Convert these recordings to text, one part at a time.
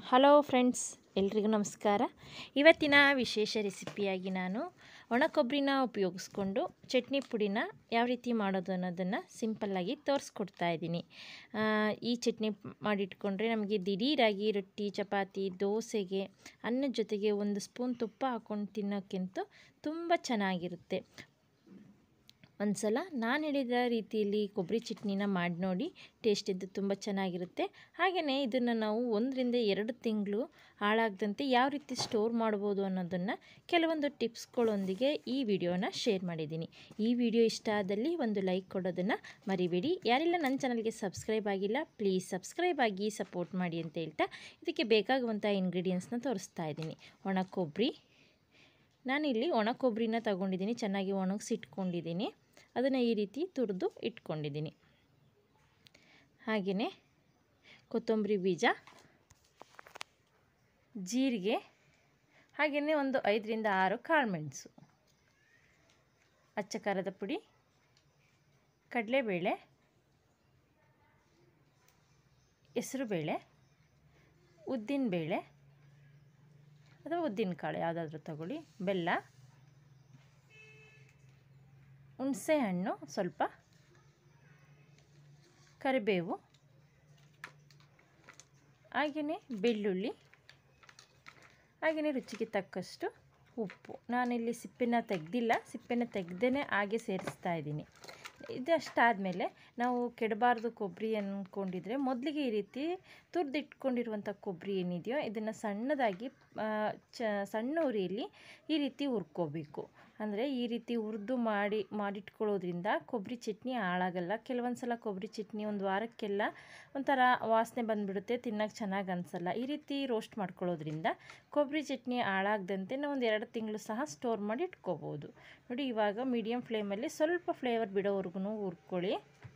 Hello friends ಎಲ್ರಿಗೂ ನಮಸ್ಕಾರ ಇವತ್ತಿನ ವಿಶೇಷ ರೆಸಿಪಿಯಾಗಿ ನಾನು ಒಣ ಕೊಬ್ಬರಿನ ಉಪಯೋಗಿಸ್ಕೊಂಡು ಚಟ್ನಿ ಪುಡಿನ ಯಾವ ರೀತಿ ಮಾಡೋದು ಅನ್ನೋದನ್ನು ಸಿಂಪಲ್ಲಾಗಿ ತೋರಿಸ್ಕೊಡ್ತಾ ಇದ್ದೀನಿ ಆ, ಈ ಚಟ್ನಿ ಮಾಡಿಟ್ಕೊಂಡ್ರೆ ನಮಗೆ ದಿಢೀರಾಗಿ ರೊಟ್ಟಿ ಚಪಾತಿ ದೋಸೆಗೆ ಅನ್ನದ ಜೊತೆಗೆ ಒಂದು ಸ್ಪೂನ್ ತುಪ್ಪ ಹಾಕ್ಕೊಂಡು ತಿನ್ನೋಕ್ಕಿಂತ ತುಂಬ ಚೆನ್ನಾಗಿರುತ್ತೆ ಒಂದ್ಸಲ ನಾನು ಹೇಳಿದ ರೀತಿಯಲ್ಲಿ ಕೊಬ್ಬರಿ ಚಟ್ನಿನ ಮಾಡಿ ನೋಡಿ ಟೇಸ್ಟ್ ಇದ್ದು ತುಂಬ ಚೆನ್ನಾಗಿರುತ್ತೆ ಹಾಗೆಯೇ ಇದನ್ನು ನಾವು ಒಂದರಿಂದ ಎರಡು ತಿಂಗಳು ಹಾಳಾಗದಂತೆ ಯಾವ ರೀತಿ ಸ್ಟೋರ್ ಮಾಡ್ಬೋದು ಅನ್ನೋದನ್ನು ಕೆಲವೊಂದು ಟಿಪ್ಸ್ಗಳೊಂದಿಗೆ ಈ ವಿಡಿಯೋನ ಶೇರ್ ಮಾಡಿದ್ದೀನಿ ಈ ವಿಡಿಯೋ ಇಷ್ಟ ಆದಲ್ಲಿ ಒಂದು ಲೈಕ್ ಕೊಡೋದನ್ನು ಮರಿಬೇಡಿ ಯಾರೆಲ್ಲ ನನ್ನ ಚಾನಲ್ಗೆ ಸಬ್ಸ್ಕ್ರೈಬ್ ಆಗಿಲ್ಲ ಪ್ಲೀಸ್ ಸಬ್ಸ್ಕ್ರೈಬ್ ಆಗಿ ಸಪೋರ್ಟ್ ಮಾಡಿ ಅಂತ ಹೇಳ್ತಾ ಇದಕ್ಕೆ ಬೇಕಾಗುವಂಥ ಇಂಗ್ರೀಡಿಯೆಂಟ್ಸ್ನ ತೋರಿಸ್ತಾ ಇದ್ದೀನಿ ಒಣ ಕೊಬ್ಬರಿ ನಾನಿಲ್ಲಿ ಒಣ ಕೊಬ್ಬರಿನ ತಗೊಂಡಿದ್ದೀನಿ ಚೆನ್ನಾಗಿ ಒಣಗಿಸಿಟ್ಕೊಂಡಿದ್ದೀನಿ ಅದನ್ನು ಈ ರೀತಿ ತುರಿದು ಇಟ್ಕೊಂಡಿದ್ದೀನಿ ಹಾಗೆಯೇ ಕೊತ್ತಂಬರಿ ಬೀಜ ಜೀರಿಗೆ ಹಾಗೆಯೇ ಒಂದು ಐದರಿಂದ ಆರು ಕಾಳುಮೆಣಸು ಅಚ್ಚ ಖಾರದ ಪುಡಿ ಕಡಲೆಬೇಳೆ ಹೆಸರುಬೇಳೆ ಉದ್ದಿನಬೇಳೆ ಅಥವಾ ಉದ್ದಿನಕಾಳು ಯಾವುದಾದ್ರೂ ತಗೊಳ್ಳಿ ಬೆಲ್ಲ ಹುಣಸೆ ಹಣ್ಣು ಸ್ವಲ್ಪ ಕರಿಬೇವು ಹಾಗೆಯೇ ಬೆಳ್ಳುಳ್ಳಿ ಹಾಗೆಯೇ ರುಚಿಗೆ ತಕ್ಕಷ್ಟು ಉಪ್ಪು ನಾನಿಲ್ಲಿ ಸಿಪ್ಪೆನ ತೆಗೆದಿಲ್ಲ ಸಿಪ್ಪೆನ ತೆಗ್ದೇ ಹಾಗೆ ಸೇರಿಸ್ತಾ ಇದ್ದೀನಿ ಇದಷ್ಟಾದಮೇಲೆ ನಾವು ಕೆಡಬಾರ್ದು ಕೊಬ್ಬರಿ ಅಂದ್ಕೊಂಡಿದ್ರೆ ಮೊದಲಿಗೆ ಈ ರೀತಿ ತುರಿದಿಟ್ಕೊಂಡಿರುವಂಥ ಕೊಬ್ಬರಿ ಏನಿದೆಯೋ ಇದನ್ನು ಸಣ್ಣದಾಗಿ ಆ, ಚ ಸಣ್ಣ ಉರಿಯಲ್ಲಿ ಈ ರೀತಿ ಹುರ್ಕೋಬೇಕು ಅಂದರೆ ಈ ರೀತಿ ಹುರಿದು ಮಾಡಿ ಮಾಡಿಟ್ಕೊಳ್ಳೋದ್ರಿಂದ ಕೊಬ್ಬರಿ ಚಟ್ನಿ ಹಾಳಾಗಲ್ಲ ಕೆಲವೊಂದು ಸಲ ಕೊಬ್ಬರಿ ಚಟ್ನಿ ಒಂದು ವಾರಕ್ಕೆಲ್ಲ ಒಂಥರ ವಾಸನೆ ಬಂದುಬಿಡುತ್ತೆ ತಿನ್ನೋಕೆ ಚೆನ್ನಾಗಿ ಅನಿಸಲ್ಲ ಈ ರೀತಿ ರೋಸ್ಟ್ ಮಾಡ್ಕೊಳ್ಳೋದ್ರಿಂದ ಕೊಬ್ಬರಿ ಚಟ್ನಿ ಹಾಳಾಗದಂತೆ ನಾವು ಒಂದು ಎರಡು ತಿಂಗಳು ಸಹ ಸ್ಟೋರ್ ಮಾಡಿ ಇಟ್ಕೋಬೋದು ನೋಡಿ ಇವಾಗ ಮೀಡಿಯಮ್ ಫ್ಲೇಮಲ್ಲಿ ಸ್ವಲ್ಪ ಫ್ಲೇವರ್ ಬಿಡೋವರೆಗೂ ಹುರ್ಕೊಳ್ಳಿ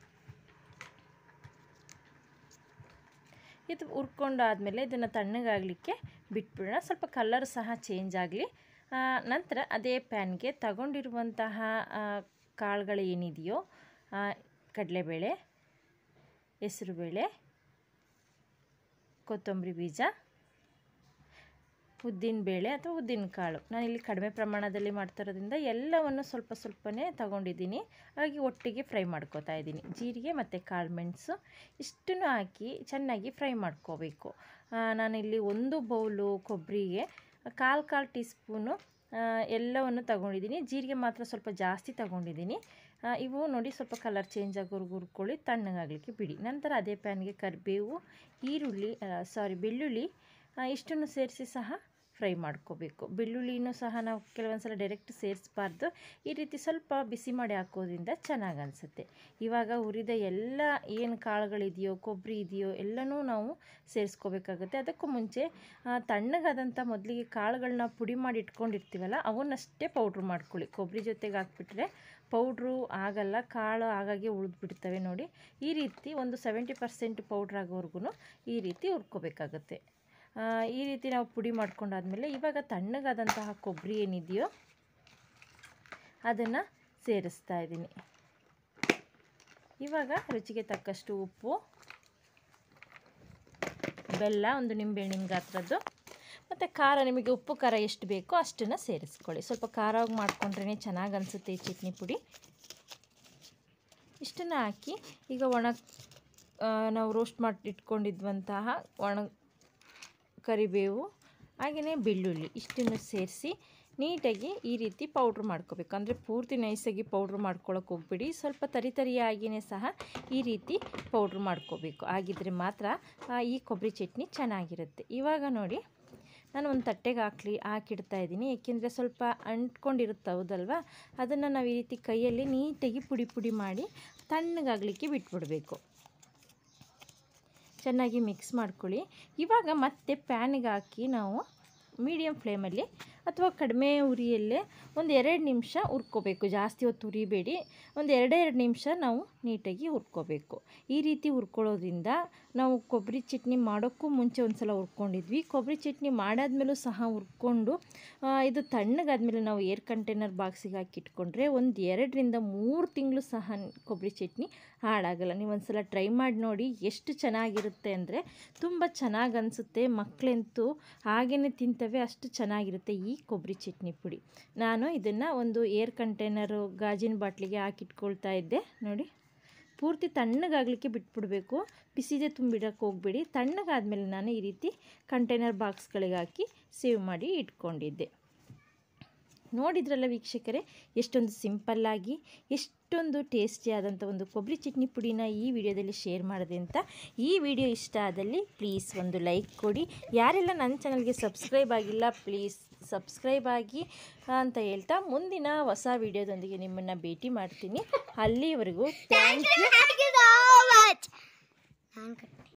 ಇದು ಹುರ್ಕೊಂಡಾದಮೇಲೆ ಇದನ್ನು ತಣ್ಣಗಾಗಲಿಕ್ಕೆ ಬಿಟ್ಬಿಡೋಣ ಸ್ವಲ್ಪ ಕಲರ್ ಸಹ ಚೇಂಜ್ ಆಗಲಿ ನಂತರ ಅದೇ ಪ್ಯಾನ್ಗೆ ತಗೊಂಡಿರುವಂತಹ ಆ, ಕಾಳುಗಳು ಏನಿದೆಯೋ ಆ, ಕಡಲೆಬೇಳೆ ಹೆಸರುಬೇಳೆ ಕೊತ್ತಂಬರಿ ಬೀಜ ಉದ್ದಿನಬೇಳೆ ಅಥವಾ ಉದ್ದಿನಕಾಳು ನಾನಿಲ್ಲಿ ಕಡಿಮೆ ಪ್ರಮಾಣದಲ್ಲಿ ಮಾಡ್ತಾ ಇರೋದ್ರಿಂದ ಎಲ್ಲವನ್ನು ಸ್ವಲ್ಪ ಸ್ವಲ್ಪನೇ ತಗೊಂಡಿದ್ದೀನಿ ಹಾಗಾಗಿ ಒಟ್ಟಿಗೆ ಫ್ರೈ ಮಾಡ್ಕೋತಾ ಇದ್ದೀನಿ ಜೀರಿಗೆ ಮತ್ತು ಕಾಳು ಮೆಣಸು ಇಷ್ಟನ್ನು ಹಾಕಿ ಚೆನ್ನಾಗಿ ಫ್ರೈ ಮಾಡ್ಕೋಬೇಕು ಆ, ನಾನಿಲ್ಲಿ ಒಂದು ಬೌಲು ಕೊಬ್ಬರಿಗೆ ಕಾಲು ಕಾಲು ಟೀ ಸ್ಪೂನು ಆ, ಎಲ್ಲವನ್ನು ತಗೊಂಡಿದ್ದೀನಿ ಜೀರಿಗೆ ಮಾತ್ರ ಸ್ವಲ್ಪ ಜಾಸ್ತಿ ತಗೊಂಡಿದ್ದೀನಿ ಆ, ಇವು ನೋಡಿ ಸ್ವಲ್ಪ ಕಲರ್ ಚೇಂಜ್ ಆಗೋರ್ಗು ಹುರ್ಕೊಳ್ಳಿ ತಣ್ಣಗಾಗಲಿಕ್ಕೆ ಬಿಡಿ ನಂತರ ಅದೇ ಪ್ಯಾನ್ಗೆ ಕರಿಬೇವು ಈರುಳ್ಳಿ ಸಾರಿ ಬೆಳ್ಳುಳ್ಳಿ ಆ, ಇಷ್ಟನ್ನು ಸೇರಿಸಿ ಸಹ ಫ್ರೈ ಮಾಡ್ಕೋಬೇಕು ಬೆಳ್ಳುಳ್ಳಿನೂ ಸಹ ನಾವು ಕೆಲವೊಂದು ಸಲ ಡೈರೆಕ್ಟ್ ಸೇರಿಸಬಾರ್ದು ಈ ರೀತಿ ಸ್ವಲ್ಪ ಬಿಸಿ ಮಾಡಿ ಹಾಕೋದ್ರಿಂದ ಚೆನ್ನಾಗಿ ಅನಿಸುತ್ತೆ ಇವಾಗ ಹುರಿದ ಎಲ್ಲ ಏನು ಕಾಳುಗಳಿದೆಯೋ ಕೊಬ್ಬರಿ ಇದೆಯೋ ಎಲ್ಲನೂ ನಾವು ಸೇರಿಸ್ಕೋಬೇಕಾಗುತ್ತೆ ಅದಕ್ಕೂ ಮುಂಚೆ ಆ, ತಣ್ಣಗಾದಂಥ ಮೊದಲಿಗೆ ಕಾಳುಗಳನ್ನ ಪುಡಿ ಮಾಡಿ ಇಟ್ಕೊಂಡಿರ್ತೀವಲ್ಲ ಅವನ್ನಷ್ಟೇ ಪೌಡ್ರ್ ಮಾಡ್ಕೊಳ್ಳಿ ಕೊಬ್ಬರಿ ಜೊತೆಗೆ ಹಾಕ್ಬಿಟ್ರೆ ಪೌಡ್ರು ಆಗಲ್ಲ ಕಾಳು ಆಗಾಗೆ ಉಳಿದ್ಬಿಡ್ತವೆ ನೋಡಿ ಈ ರೀತಿ ಒಂದು ಸೆವೆಂಟಿ ಪರ್ಸೆಂಟ್ ಪೌಡ್ರ್ ಆಗೋವರೆಗೂ ಈ ರೀತಿ ಹುರ್ಕೋಬೇಕಾಗತ್ತೆ ಆ, ಈ ರೀತಿ ನಾವು ಪುಡಿ ಮಾಡ್ಕೊಂಡಾದ್ಮೇಲೆ ಇವಾಗ ತಣ್ಣಗಾದಂತಹ ಕೊಬ್ಬರಿ ಏನಿದೆಯೋ ಅದನ್ನು ಸೇರಿಸ್ತಾ ಇದ್ದೀನಿ ಇವಾಗ ರುಚಿಗೆ ತಕ್ಕಷ್ಟು ಉಪ್ಪು ಬೆಲ್ಲ ಒಂದು ನಿಂಬೆಹಣ್ಣಿನ ಗಾತ್ರದ್ದು ಮತ್ತು ಖಾರ ನಿಮಗೆ ಉಪ್ಪು ಖಾರ ಎಷ್ಟು ಬೇಕೋ ಅಷ್ಟನ್ನು ಸೇರಿಸ್ಕೊಳ್ಳಿ ಸ್ವಲ್ಪ ಖಾರವಾಗಿ ಮಾಡ್ಕೊಂಡ್ರೇ ಚೆನ್ನಾಗಿ ಅನಿಸುತ್ತೆ ಈ ಚಟ್ನಿ ಪುಡಿ ಇಷ್ಟನ್ನು ಹಾಕಿ ಈಗ ಒಣ ಆ, ನಾವು ರೋಸ್ಟ್ ಮಾಡಿ ಇಟ್ಕೊಂಡಿದ್ವಂತಹ ಒಣ ಕರಿಬೇವು ಹಾಗೆಯೇ ಬೆಳ್ಳುಳ್ಳಿ ಇಷ್ಟನ್ನು ಸೇರಿಸಿ ನೀಟಾಗಿ ಈ ರೀತಿ ಪೌಡ್ರ್ ಮಾಡ್ಕೋಬೇಕು ಅಂದರೆ ಪೂರ್ತಿ ನೈಸಾಗಿ ಪೌಡ್ರ್ ಮಾಡ್ಕೊಳ್ಳೋಕೆ ಹೋಗ್ಬಿಡಿ ಸ್ವಲ್ಪ ತರಿ ತರಿಯಾಗಿಯೇ ಸಹ ಈ ರೀತಿ ಪೌಡ್ರ್ ಮಾಡ್ಕೋಬೇಕು ಆಗಿದ್ದರೆ ಮಾತ್ರ ಆ, ಈ ಕೊಬ್ಬರಿ ಚಟ್ನಿ ಚೆನ್ನಾಗಿರುತ್ತೆ ಇವಾಗ ನೋಡಿ ನಾನು ಒಂದು ತಟ್ಟೆಗೆ ಹಾಕ್ಲಿ ಹಾಕಿಡ್ತಾ ಇದ್ದೀನಿ ಏಕೆಂದರೆ ಸ್ವಲ್ಪ ಅಂಟ್ಕೊಂಡಿರುತ್ತೆ ಹೌದಲ್ವಾ ಅದನ್ನು ನಾವು ಈ ರೀತಿ ಕೈಯಲ್ಲಿ ನೀಟಾಗಿ ಪುಡಿ ಪುಡಿ ಮಾಡಿ ತಣ್ಣಗಾಗಲಿಕ್ಕೆ ಬಿಟ್ಬಿಡಬೇಕು ಚೆನ್ನಾಗಿ ಮಿಕ್ಸ್ ಮಾಡ್ಕೊಳ್ಳಿ ಇವಾಗ ಮತ್ತೆ ಪ್ಯಾನಿಗೆ ಹಾಕಿ ನಾವು ಮೀಡಿಯಮ್ ಫ್ಲೇಮಲ್ಲಿ ಅಥವಾ ಕಡಿಮೆ ಉರಿಯಲ್ಲೇ ಒಂದು ಎರಡು ನಿಮಿಷ ಹುರ್ಕೋಬೇಕು ಜಾಸ್ತಿ ಹೊತ್ತು ಉರಿಬೇಡಿ ಒಂದು ಎರಡೇ ಎರಡು ನಿಮಿಷ ನಾವು ನೀಟಾಗಿ ಹುರ್ಕೋಬೇಕು ಈ ರೀತಿ ಹುರ್ಕೊಳ್ಳೋದ್ರಿಂದ ನಾವು ಕೊಬ್ಬರಿ ಚಟ್ನಿ ಮಾಡೋಕ್ಕೂ ಮುಂಚೆ ಒಂದು ಸಲ ಹುರ್ಕೊಂಡಿದ್ವಿ ಕೊಬ್ಬರಿ ಚಟ್ನಿ ಮಾಡಾದ್ಮೇಲೂ ಸಹ ಹುರ್ಕೊಂಡು ಆ, ಇದು ತಣ್ಣಗಾದ್ಮೇಲೆ ನಾವು ಏರ್ ಕಂಟೈನರ್ ಬಾಕ್ಸಿಗೆ ಹಾಕಿ ಇಟ್ಕೊಂಡ್ರೆ ಒಂದು ಎರಡರಿಂದ ಮೂರು ತಿಂಗಳು ಸಹ ಕೊಬ್ಬರಿ ಚಟ್ನಿ ಹಾಳಾಗಲ್ಲ ನೀವು ಒಂದು ಸಲ ಟ್ರೈ ಮಾಡಿ ನೋಡಿ ಎಷ್ಟು ಚೆನ್ನಾಗಿರುತ್ತೆ ಅಂದರೆ ತುಂಬ ಚೆನ್ನಾಗಿ ಅನಿಸುತ್ತೆ ಮಕ್ಕಳಂತೂ ಹಾಗೇ ತಿಂತವೆ ಅಷ್ಟು ಚೆನ್ನಾಗಿರುತ್ತೆ ಈ ಕೊಬ್ಬರಿ ಚಟ್ನಿ ಪುಡಿ ನಾನು ಇದನ್ನು ಒಂದು ಏರ್ ಕಂಟೈನರು ಗಾಜಿನ ಬಾಟ್ಲಿಗೆ ಹಾಕಿಟ್ಕೊಳ್ತಾ ಇದ್ದೆ ನೋಡಿ ಪೂರ್ತಿ ತಣ್ಣಗಾಗಲಿಕ್ಕೆ ಬಿಟ್ಬಿಡಬೇಕು ಬಿಸಿದೆ ತುಂಬಿಡಕ್ಕೆ ಹೋಗ್ಬೇಡಿ ತಣ್ಣಗಾದ್ಮೇಲೆ ನಾನು ಈ ರೀತಿ ಕಂಟೈನರ್ ಬಾಕ್ಸ್ಗಳಿಗೆ ಹಾಕಿ ಸೇವ್ ಮಾಡಿ ಇಟ್ಕೊಂಡಿದ್ದೆ ನೋಡಿದ್ರಲ್ಲ ವೀಕ್ಷಕರೇ ಎಷ್ಟೊಂದು ಸಿಂಪಲ್ಲಾಗಿ ಎಷ್ಟೊಂದು ಟೇಸ್ಟಿಯಾದಂಥ ಒಂದು ಕೊಬ್ಬರಿ ಚಟ್ನಿ ಪುಡಿನ ಈ ವಿಡಿಯೋದಲ್ಲಿ ಶೇರ್ ಮಾಡಿದೆ ಅಂತ ಈ ವಿಡಿಯೋ ಇಷ್ಟ ಆದಲ್ಲಿ ಪ್ಲೀಸ್ ಒಂದು ಲೈಕ್ ಕೊಡಿ ಯಾರೆಲ್ಲ ನನ್ನ ಚಾನಲ್ಗೆ ಸಬ್ಸ್ಕ್ರೈಬ್ ಆಗಿಲ್ಲ ಪ್ಲೀಸ್ ಸಬ್ಸ್ಕ್ರೈಬ್ ಆಗಿ ಅಂತ ಹೇಳ್ತಾ ಮುಂದಿನ ಹೊಸ ವಿಡಿಯೋದೊಂದಿಗೆ ನಿಮ್ಮನ್ನು ಭೇಟಿ ಮಾಡ್ತೀನಿ ಅಲ್ಲಿವರೆಗೂ thank you Thank you so much.